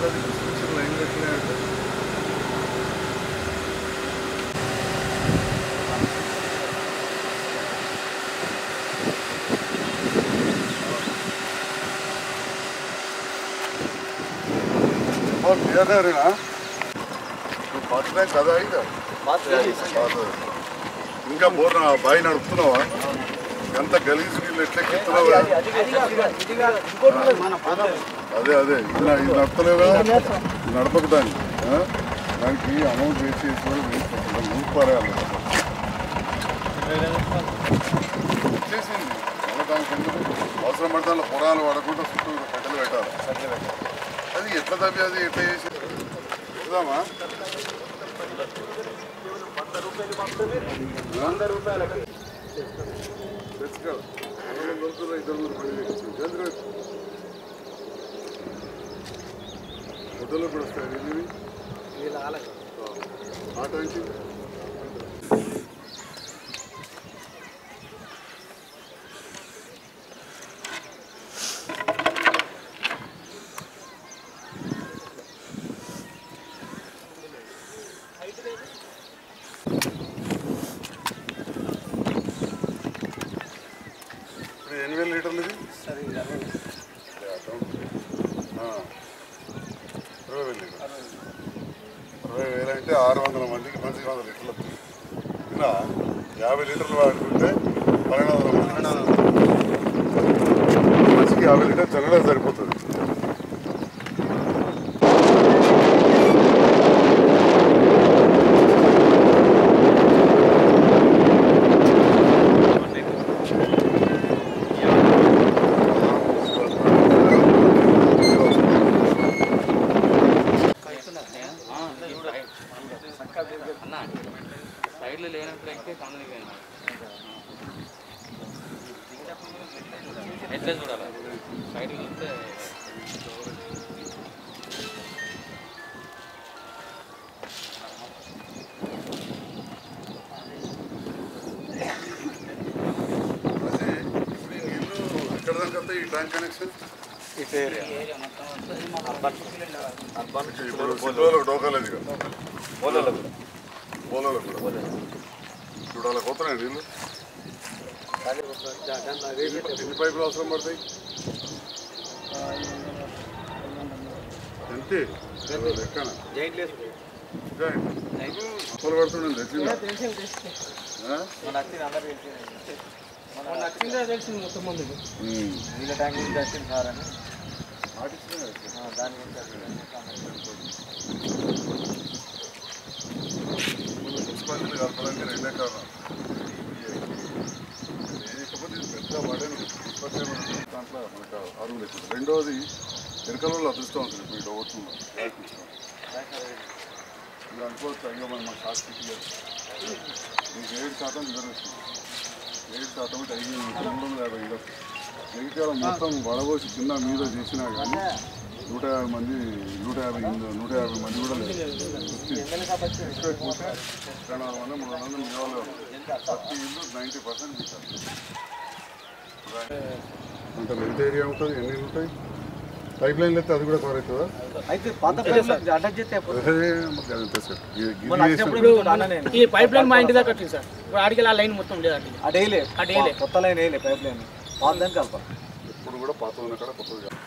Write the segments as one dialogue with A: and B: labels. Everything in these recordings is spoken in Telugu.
A: ఉంటుంది డిస్ట్రిక్షన్ లైన్ పెట్టినాయంటే క్లియర్గా పట్టినా కదా ఇక ఇంకా బోర్ బాయి నడుపుతున్నావా ఎంత గలీజ్ నీళ్ళు ఎట్లా ఎక్కుతున్నావా అదే అదే ఇది నా- ఇది నడపలేవు కదా ఇది నడపకు దాన్ని ఆ? దానికి అమౌంట్ వేస్ట్ చేసి కూడా వేస్ట్ అవుతుంది ఊరు పారేయాలి చేసింది మళ్ళీ దానికి ఎందుకు అవసరం పడితే దాంట్లో పొరాలు పడకుండా చుట్టూ కట్టెలు పెట్టాలి అది ఎట్లా తప్పి అది ఎట్లా చేసి చూద్దామా తెచ్చుకో ఎవరైనా దొరుకుతుందా ఇద్దరు ముగ్గురు పని చేయొచ్చు. జల్దీ రా. ఫోటోలో కూడా వస్తాయి ఇవి ఆటో ఏంటి ఇప్పుడు ఎన్ని వేల లీటర్లు ఇది ఆ. ఇరవై వేలు లీటర్లు ఇరవై వేలు అంటే ఆరు వందల మందికి మంచిగా వందల లీటర్లు వస్తుంది ఇలా యాభై లీటర్లు వాడుకుంటే పన్నెండు వందల మంది మనిషికి యాభై లీటర్ చల్లడం సరిపోతుంది
B: సైడ్లో లేనప్పుడు ఎక్కితే కమ్యూనికేషన్ ఎట్లా చూడాలి సైడ్ చూస్తే
A: అది ఇప్పుడు ఈ నీళ్ళు ఎక్కడ దాకా వస్తాయి ఈ ట్యాంక్ కనెక్షన్
B: ఏరియా మొత్తం
A: ఇప్పుడు సిద్ధోళ్ళకి డోకాలేదు ఇక పోలోలకు కూడా ఇప్పుడు వాళ్ళకి పోతున్నాయి నీళ్ళు ఎన్ని- ఎన్ని పైపులు అవసరం పడతాయి అంతే లెక్కన జాయింట్ అప్పులు పడుతుండే తెచ్చిందా ఆ?
C: నచ్చిందే తెలిసింది మొత్తం మందికి
A: ఉమ్.
C: నీళ్ళ ట్యాంక్ నుంచి వచ్చింది సార్ అని
A: మాటిచ్చినా కదా.
C: ఆ, దాని గురించి
A: మున్సిపాలిటీలు కలపడానికి రెండే కారణం లేకపోతే ఇది పెద్ద వాడని ఉత్పత్తి ఏమైనా దాంట్లో మనకు అరువు లేకుండా రెండోది ఎరకలలో అదృష్టం ఉంటుంది ఇప్పుడు ఇటు ఓట్లు మీరు అనుకోవచ్చు అయ్యో మనం మా శాస్త్రి మీకు ఏడు శాతం రిజర్వేషన్ ఏడు శాతం అంటే ఐదు మూడు వందల యాభై ఇవ్వదు జగిత్యాల మొత్తం వడబోసి కింద మీద చేసినా కానీ నూట యాభై మంది నూట యాభై నూట యాభై మంది కూడా లేదు ఫిఫ్టీ ఎక్కువ పోతే రెండు వందల మంది మూడు వందల మంది నిలవలే ఉన్నారు ప్రతి ఇల్లు నైంటీ పర్సెంట్ అంటే ఎంత ఏరియా ఉంటుంది ఎన్ని ఇల్లు ఉంటాయి పైప్ లైన్ అయితే అది కూడా కవర్ అవుతుందా
C: అయితే పాత అటాచ్ చేస్తే
A: అదే మాకు అది అంతే సార్ గి- గిరి
C: మొన్న
A: చేసిన-
C: వచ్చినప్పుడు అన్ననే
D: ఈ పైప్ లైన్ మా ఇంటి దాకా వచ్చింది సార్ ఇప్పుడు ఆడికి ఆ లైన్ మొత్తం లేదు అడిగి
C: ఆ డైలీ
D: ఆ డైలీ.
C: కొత్త లైన్ వేయలే పైప్ లైన్ పాత దానికి కలపాలి
A: ఇప్పుడు కూడా పాత ఉన్న కాడ కొత్తది కాదు.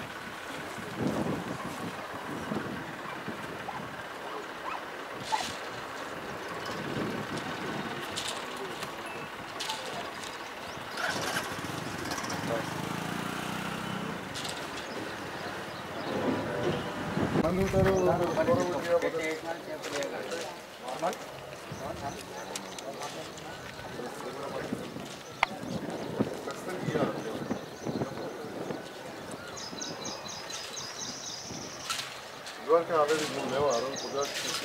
A: మంది ఉంటారు ఇదివరకు ఆల్రెడీ నువ్వు లేవా ఆ రోజు పొద్దుగా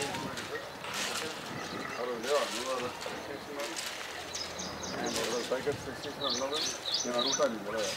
A: ఆ రోజు లేవా నువ్వు ఆ రోజు చెక్ చేసినావు? నేను ఆ రోజు సైకిల్ చెక్ చేసిన అన్నావు నేను అడుగుతాను నీకు కూడా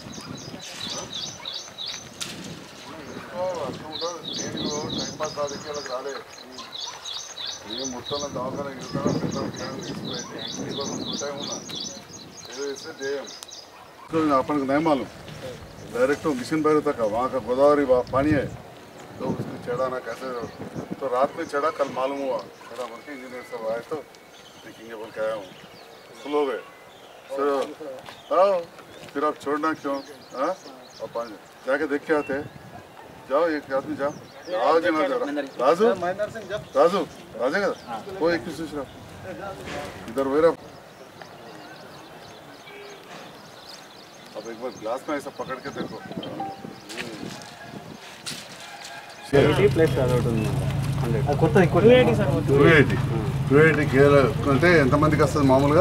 A: అర్థం ఉంటుంది నేను టైం పాస్ కాదు వాళ్ళకి రాలే ఏం మొత్తంలో దవాఖాన ఇరుతాను పెద్ద ఫ్యాన్ తీసుకుపోయింది టైం ఉన్నా ఏదో ఇస్తే చేయం अपन को नहीं मालूम डायरेक्ट मिशन पैर तक वहाँ का गोदावरी बा- पानी है तो चढ़ा ना कैसे तो रात में चढ़ा कल मालूम हुआ चढ़ा बोल के इंजीनियर सब आए तो देखेंगे बोल के आया हूँ फुल हो गए फिर हाँ फिर आप छोड़ना क्यों हाँ और पानी जाके देख के आते हैं जाओ एक आदमी जाओ आज ना जरा राजू
C: మహేందర్ సింగ్ జబ్
A: राजू राजे का वो एक दूसरा इधर वेरा अब एक बार ग्लास में ऐसा पकड़ के देखो
C: ప్లస్ అదొకటి ఉంది అది కొత్తది
D: two eighty sir
A: two eighty two eighty గేల అంటే ఎంతమందికి వస్తుంది మామూలుగా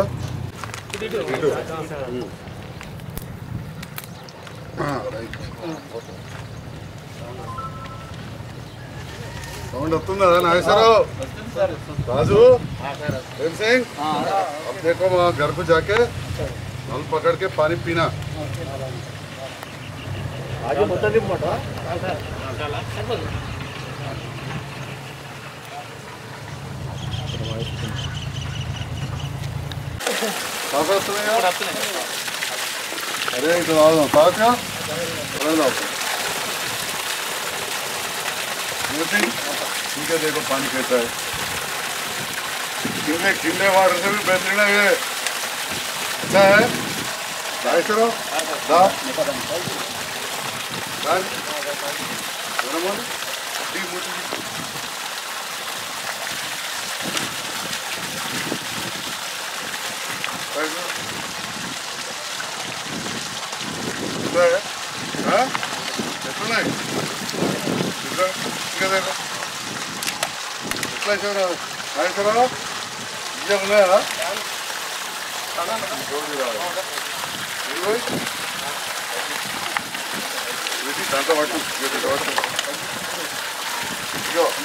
A: సౌండ్ వస్తుందా నాగేశ్వరరావు రాజు प्रेम सिंह अब देखो वहाँ घर को जाके नल पकड़ के पानी पीना
C: అది మొత్తం తిప్పమాట
A: सांस वస్తున్నాయా? अरे इधर आओ ना पास का अरे लाओ मोती ठीक है देखो पानी कैसा है किले किले वाटर से भी बेहतरीन है ये अच्छा है लाए सरो दा दा जरा मोल टी मोती कैसा कितना है हाँ कितना है कितना कितना देखो कितना चल रहा है काय करा ये बोले हाँ छोड़ दिया ये भाई बेटी दांता वाटू ये दांता वाटू यो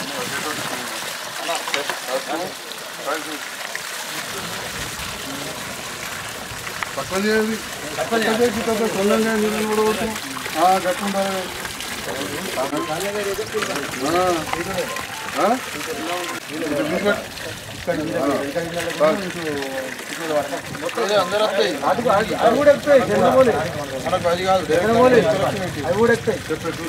A: పక్కన చేయాలి పక్కన చేసి పెద్ద సొల్లంగా నీళ్ళు కూడా గట్టు ఉండాలి
C: అవి కూడా ఎక్కుతాయి జనమూలి జనమూలి అవి కూడా ఎక్కుతాయి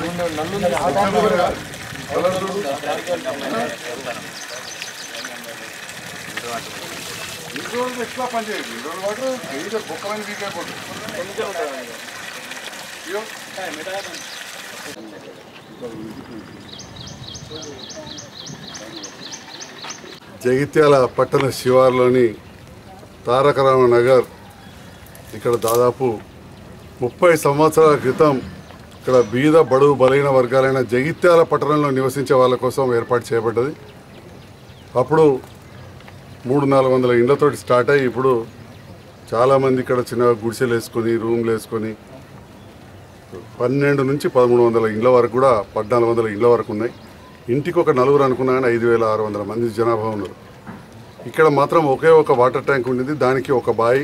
A: ఈ రోజు ఎక్కువ పని చేయండి ఈ రోజు వాటర్ ఇంకా కుక్కలని వీకైపోతుంది అయ్యో జగిత్యాల పట్టణ శివార్లోని తారకరామ నగర్ ఇక్కడ దాదాపు ముప్పై సంవత్సరాల క్రితం ఇక్కడ బీద బడుగు బలైన వర్గాలైన జగిత్యాల పట్టణంలో నివసించే వాళ్ళ కోసం ఏర్పాటు చేయబడ్డది అప్పుడు మూడు నాలుగు వందల ఇండ్లతోటి స్టార్ట్ అయ్యి ఇప్పుడు చాలామంది ఇక్కడ చిన్న గుడిసెలు వేసుకొని రూమ్లు వేసుకొని పన్నెండు నుంచి పదమూడు వందల ఇండ్ల వరకు కూడా పద్నాలుగు వందల ఇండ్ల వరకు ఉన్నాయి ఇంటికి ఒక నలుగురు అనుకున్నా కానీ ఐదు వేల ఆరు వందల మంది జనాభా ఉన్నారు ఇక్కడ మాత్రం ఒకే ఒక వాటర్ ట్యాంక్ ఉండింది దానికి ఒక బావి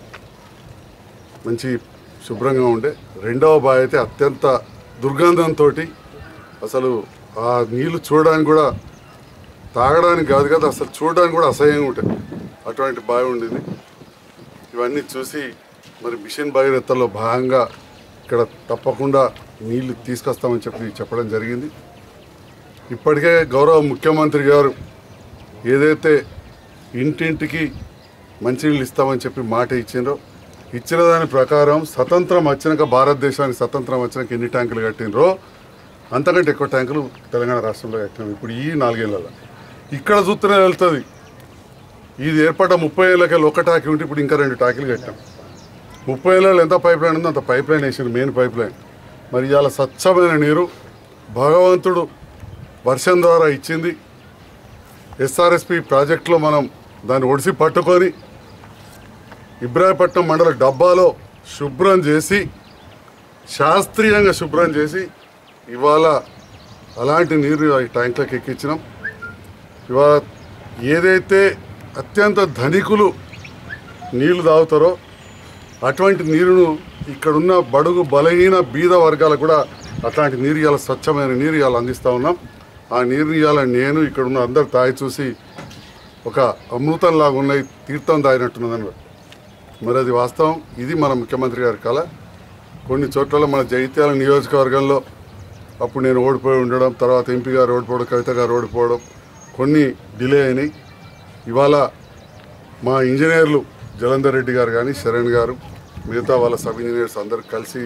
A: మంచి శుభ్రంగా ఉండే రెండవ బావి అయితే అత్యంత దుర్గంధంతో అసలు ఆ నీళ్లు చూడడానికి కూడా తాగడానికి కాదు కదా అసలు చూడడానికి కూడా అసహ్యంగా ఉంటాయి అటువంటి బావి ఉండింది ఇవన్నీ చూసి మరి మిషన్ భగీరథలో భాగంగా ఇక్కడ తప్పకుండా నీళ్లు తీసుకొస్తామని చెప్పి చెప్పడం జరిగింది ఇప్పటికే గౌరవ ముఖ్యమంత్రి గారు ఏదైతే ఇంటింటికి మంచినీళ్ళు ఇస్తామని చెప్పి మాట ఇచ్చిండ్రో ఇచ్చిన దాని ప్రకారం స్వతంత్రం వచ్చినాక భారతదేశానికి స్వతంత్రం వచ్చినాక ఎన్ని ట్యాంకులు కట్టినరో అంతకంటే ఎక్కువ ట్యాంకులు తెలంగాణ రాష్ట్రంలో కట్టినాం ఇప్పుడు ఈ నాలుగేళ్లలో ఇక్కడ చూస్తూనే వెళ్తుంది ఇది ఏర్పడ్డ ముప్పై ఏళ్ళకెళ్ళి ఒక టాకీ ఉంటే ఇప్పుడు ఇంకా రెండు టాకీలు కట్టాం ముప్పై ఏళ్ళలో ఎంత పైప్ లైన్ ఉందో అంత పైప్ లైన్ వేసింది మెయిన్ పైప్ లైన్ మరి ఇవాళ స్వచ్ఛమైన నీరు భగవంతుడు వర్షం ద్వారా ఇచ్చింది ఎస్ఆర్ఎస్పి ప్రాజెక్టులో మనం దాన్ని ఒడిసి పట్టుకొని ఇబ్రాహీపట్నం మండల డబ్బాలో శుభ్రం చేసి శాస్త్రీయంగా శుభ్రం చేసి ఇవాళ అలాంటి నీరు ఈ ట్యాంక్లకు ఎక్కించినాం ఇవాళ ఏదైతే అత్యంత ధనికులు నీళ్లు తాగుతారో అటువంటి నీరును ఇక్కడున్న బడుగు బలహీన బీద వర్గాలకు కూడా అట్లాంటి నీరు ఇవాళ స్వచ్ఛమైన నీరు ఇవాళ అందిస్తూ ఉన్నాం ఆ నీరుని ఇవాళ నేను ఇక్కడున్న అందరు తాగి చూసి ఒక అమృతంలాగా ఉన్నాయి తీర్థం తాగినట్టున్నదని మరి అది వాస్తవం ఇది మన ముఖ్యమంత్రి గారి కళ కొన్ని చోట్ల మన జైత్యాల నియోజకవర్గంలో అప్పుడు నేను ఓడిపోయి ఉండడం తర్వాత ఎంపీ గారు ఓడిపోవడం కవిత గారు ఓడిపోవడం కొన్ని డిలే అయినాయి ఇవాళ మా ఇంజనీర్లు జలంధర్ రెడ్డి గారు కానీ శరణ్ గారు మిగతా వాళ్ళ సబ్ ఇంజనీర్స్ అందరు కలిసి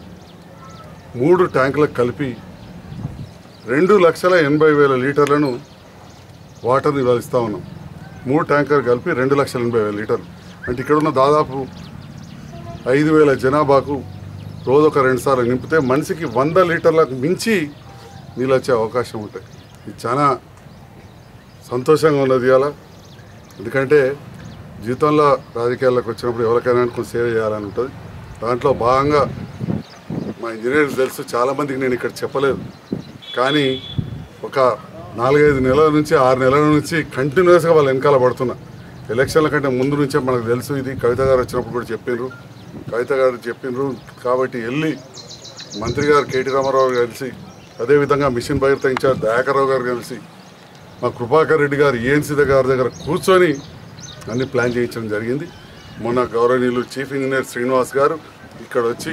A: మూడు ట్యాంకులకు కలిపి రెండు లక్షల ఎనభై వేల లీటర్లను వాటర్ని ఇవాళ ఇస్తా ఉన్నాం మూడు ట్యాంకర్ కలిపి రెండు లక్షల ఎనభై వేల లీటర్లు అంటే ఇక్కడ ఉన్న దాదాపు ఐదు వేల జనాభాకు రోజు ఒక రెండు సార్లు నింపితే మనిషికి వంద లీటర్లకు మించి నీళ్ళు వచ్చే అవకాశం ఉంటాయి ఇది చాలా సంతోషంగా ఉన్నది ఇవాళ ఎందుకంటే జీవితంలో రాజకీయాల్లోకి వచ్చినప్పుడు ఎవరికైనా కొంచెం సేవ చేయాలని ఉంటుంది దాంట్లో భాగంగా మా ఇంజనీర్స్ తెలుసు చాలామందికి నేను ఇక్కడ చెప్పలేదు కానీ ఒక నాలుగైదు నెలల నుంచి ఆరు నెలల నుంచి కంటిన్యూస్గా వాళ్ళ వెనకాల పడుతున్నా ఎలక్షన్ల కంటే ముందు నుంచే మనకు తెలుసు ఇది కవిత గారు వచ్చినప్పుడు కూడా చెప్పిండ్రు కవిత గారు చెప్పిండ్రు కాబట్టి వెళ్ళి మంత్రి గారు కేటీ రామారావు గారు కలిసి అదేవిధంగా మిషన్ భగీరథ ఇన్ఛార్జ్ దయాకర్రావు గారు కలిసి మా కృపాకర్ రెడ్డి గారు ఏఎన్సీ గారి దగ్గర కూర్చొని అన్ని ప్లాన్ చేయించడం జరిగింది మొన్న గౌరవనీయులు చీఫ్ ఇంజనీర్ శ్రీనివాస్ గారు ఇక్కడ వచ్చి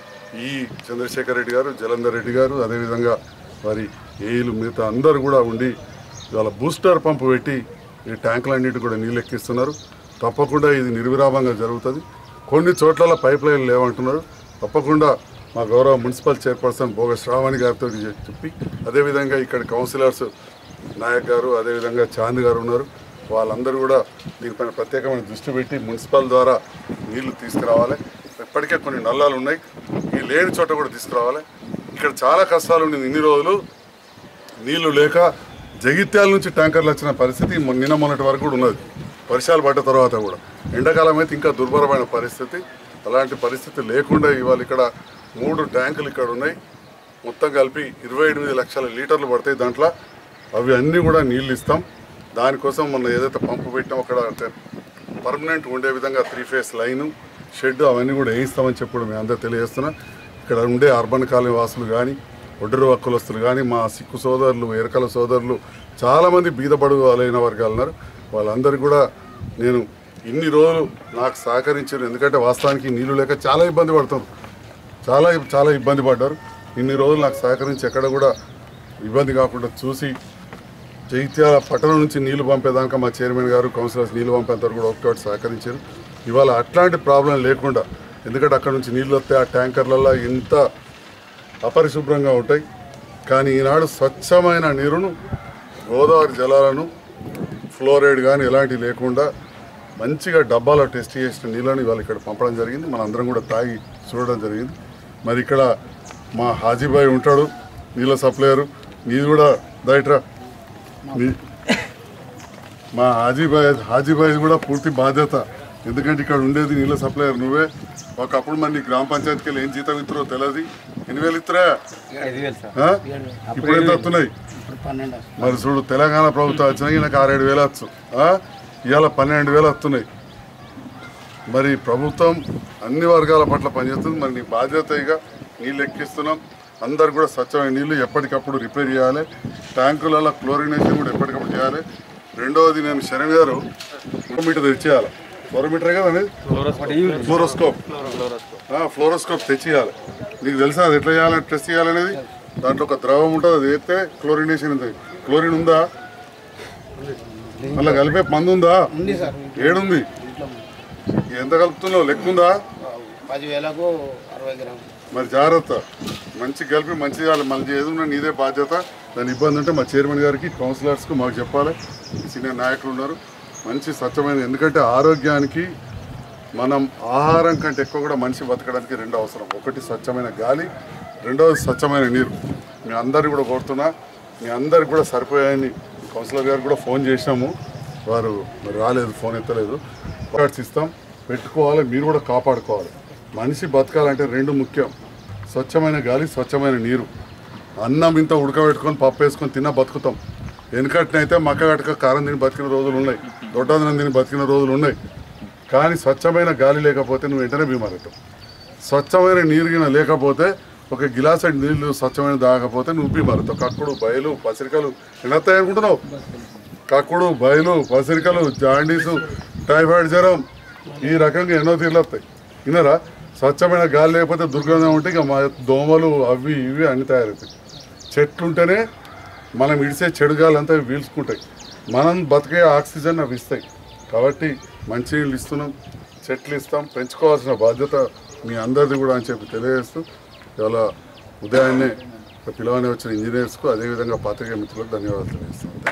A: ఈ చంద్రశేఖర్ రెడ్డి గారు జలంధర్ రెడ్డి గారు అదేవిధంగా వారి ఏఈలు మిగతా అందరూ కూడా ఉండి ఇవాళ బూస్టర్ పంపు పెట్టి ఈ ట్యాంకులన్నిటి కూడా నీళ్ళు ఎక్కిస్తున్నారు తప్పకుండా ఇది నిర్విరామంగా జరుగుతుంది కొన్ని చోట్ల పైప్ లైన్ లేవంటున్నారు తప్పకుండా మా గౌరవ మున్సిపల్ చైర్పర్సన్ భోగ శ్రావణి గారితో చెప్పి అదేవిధంగా ఇక్కడ కౌన్సిలర్స్ నాయక్ గారు అదేవిధంగా చాంద్ గారు ఉన్నారు వాళ్ళందరూ కూడా దీనిపైన ప్రత్యేకమైన దృష్టి పెట్టి మున్సిపల్ ద్వారా నీళ్లు తీసుకురావాలి ఇప్పటికే కొన్ని నల్లాలు ఉన్నాయి ఈ లేని చోట కూడా తీసుకురావాలి ఇక్కడ చాలా కష్టాలు ఉండింది ఇన్ని రోజులు నీళ్లు లేక జగిత్యాల నుంచి ట్యాంకర్లు వచ్చిన పరిస్థితి మొన్న- నిన్న మొన్నటి వరకు కూడా ఉన్నది వర్షాలు పడ్డ తర్వాత కూడా ఎండాకాలం అయితే ఇంకా దుర్భరమైన పరిస్థితి అలాంటి పరిస్థితి లేకుండా ఇవాళ ఇక్కడ మూడు ట్యాంకులు ఇక్కడ ఉన్నాయి మొత్తం కలిపి ఇరవై ఎనిమిది లక్షల లీటర్లు పడతాయి దాంట్లో అవి అన్నీ కూడా నీళ్ళు ఇస్తాం దానికోసం మొన్న ఏదైతే పంపు పెట్టామో అక్కడ పర్మనెంట్ ఉండే విధంగా త్రీ ఫేస్ లైను షెడ్ అవన్నీ కూడా వేయిస్తామని చెప్పి కూడా మేము అందరూ తెలియజేస్తున్నా ఇక్కడ ఉండే అర్బన్ కాలనీ వాసులు కానీ ఒడ్డరు హక్కులస్తులు కానీ మా సిక్కు సోదరులు ఎరకల సోదరులు చాలామంది బీదపడు వాళ్ళైన వర్గాలు ఉన్నారు వాళ్ళందరికీ కూడా నేను ఇన్ని రోజులు నాకు సహకరించారు ఎందుకంటే వాస్తవానికి నీళ్లు లేక చాలా ఇబ్బంది పడుతున్నారు చాలా చాలా ఇబ్బంది పడ్డారు ఇన్ని రోజులు నాకు సహకరించి ఎక్కడ కూడా ఇబ్బంది కాకుండా చూసి జైత్యాల పట్టణం నుంచి నీళ్లు పంపేదాకా మా చైర్మన్ గారు కౌన్సిలర్స్ నీళ్లు పంపేంత వరకు కూడా ఒకటి సహకరించారు ఇవాళ అట్లాంటి ప్రాబ్లం లేకుండా ఎందుకంటే అక్కడ నుంచి నీళ్ళు వస్తే ఆ ట్యాంకర్లలో ఎంత అపరిశుభ్రంగా ఉంటాయి కానీ ఈనాడు స్వచ్ఛమైన నీరును గోదావరి జలాలను ఫ్లోరైడ్ కానీ ఎలాంటివి లేకుండా మంచిగా డబ్బాలో టెస్ట్ చేసిన నీళ్ళని ఇవాళ ఇక్కడ పంపడం జరిగింది మన అందరం కూడా తాగి చూడడం జరిగింది మరి ఇక్కడ మా హాజీబాయ్ ఉంటాడు నీళ్ళ సప్లయరు నీది కూడా దయట్రా నీ- మా హాజీబాయ్ హాజీబాయ్ కూడా పూర్తి బాధ్యత ఎందుకంటే ఇక్కడ ఉండేది నీళ్ళ సప్లయర్ నువ్వే ఒకప్పుడు మరి నీ గ్రామ పంచాయతీకి వెళ్ళి ఏం జీతం ఇస్తారో తెలియదు ఎన్ని వేలు ఇస్తారా ఆ? ఇప్పుడు ఎంత వస్తున్నాయి మరి చూడు తెలంగాణ ప్రభుత్వం వచ్చినాక నాకు ఆరేడు వేలు వచ్చు ఆ? ఇవాళ పన్నెండు వేలు వస్తున్నాయి మరి ప్రభుత్వం అన్ని వర్గాల పట్ల పనిచేస్తుంది మరి నీ బాధ్యత ఇక నీళ్ళు ఎక్కిస్తున్నాం అందరు కూడా స్వచ్ఛమైన నీళ్ళు ఎప్పటికప్పుడు రిపేర్ చేయాలి ట్యాంకులలో క్లోరినేషన్ కూడా ఎప్పటికప్పుడు చేయాలి రెండవది నేను శరణ్ గారు ఫ్లోరోమీటర్ తెచ్చేయాలి ఫ్లోరోమీటరే కదండి ఫ్లోరోస్కోప్ ఫ్లోరోస్కోప్ తెచ్చేయాలి నీకు తెలుసా అది ఎట్లా చేయాలి టెస్ట్ చేయాలనేది దాంట్లో ఒక ద్రవం ఉంటుంది అది వేస్తే క్లోరినేషన్ ఉంది క్లోరిన్ ఉందా మళ్ళీ కలిపే మందు ఉందా
C: ఉంది సార్
A: ఏడుంది ఎంత కలుపుతున్నావు లెక్క ఉందా
C: పదివేలకు అరవై గ్రాములు
A: మరి జాగ్రత్త మంచి కలిపి మంచి చేయాలి మళ్ళీ ఏదున్నా నీదే బాధ్యత దాని ఇబ్బంది ఉంటే మా చైర్మన్ గారికి కౌన్సిలర్స్కి మాకు చెప్పాలి సీనియర్ నాయకులు ఉన్నారు మంచి స్వచ్ఛమైన ఎందుకంటే ఆరోగ్యానికి మనం ఆహారం కంటే ఎక్కువ కూడా మనిషి బతకడానికి రెండు అవసరం ఒకటి స్వచ్ఛమైన గాలి రెండవది స్వచ్ఛమైన నీరు మీ అందరికి కూడా కోరుతున్నా మీ అందరికి కూడా సరిపోయాయని కౌన్సిలర్ గారికి కూడా ఫోన్ చేసినాము వారు మరి రాలేదు ఫోన్ ఎత్తలేదు కార్డ్స్ ఇస్తాం పెట్టుకోవాలి మీరు కూడా కాపాడుకోవాలి మనిషి బతకాలంటే రెండు ముఖ్యం స్వచ్ఛమైన గాలి స్వచ్ఛమైన నీరు అన్నం ఇంత ఉడకబెట్టుకొని పప్పు వేసుకొని తిన్నా బతుకుతాం వెనకటినైతే మక్క గట్టక కారం తిని బతికిన రోజులు ఉన్నాయి దొడ్డాదనం తిని బతికిన రోజులు ఉన్నాయి కానీ స్వచ్ఛమైన గాలి లేకపోతే నువ్వు వెంటనే బీమారవుతావు స్వచ్ఛమైన నీరు గిన లేకపోతే ఒక గిలాస నీళ్లు స్వచ్ఛమైన తాగకపోతే నువ్వు బీమారవుతావు కక్కుడు బయలు పసిరికలు ఎన్నత్తాయి అనుకుంటున్నావు కక్కుడు బయలు పసిరికలు జాండీసు టైఫాయిడ్ జ్వరం ఈ రకంగా ఎన్నో తీర్లు వస్తాయి విన్నారా స్వచ్ఛమైన గాలి లేకపోతే దుర్గంధం ఉంటే ఇక మా దోమలు అవి ఇవి అన్ని తయారవుతాయి చెట్లు ఉంటేనే మనం ఇడిసే చెడుగాలంతా పీల్చుకుంటాయి మనం బతికే ఆక్సిజన్ అవి ఇస్తాయి కాబట్టి మంచినీళ్ళు ఇస్తున్నాం చెట్లు ఇస్తాం పెంచుకోవాల్సిన బాధ్యత మీ అందరిది కూడా అని చెప్పి తెలియజేస్తూ ఇవాళ ఉదయాన్నే పిలవని వచ్చిన ఇంజనీర్స్కు అదేవిధంగా పాత్రికేయ మిత్రులకు ధన్యవాదాలు తెలియజేస్తాం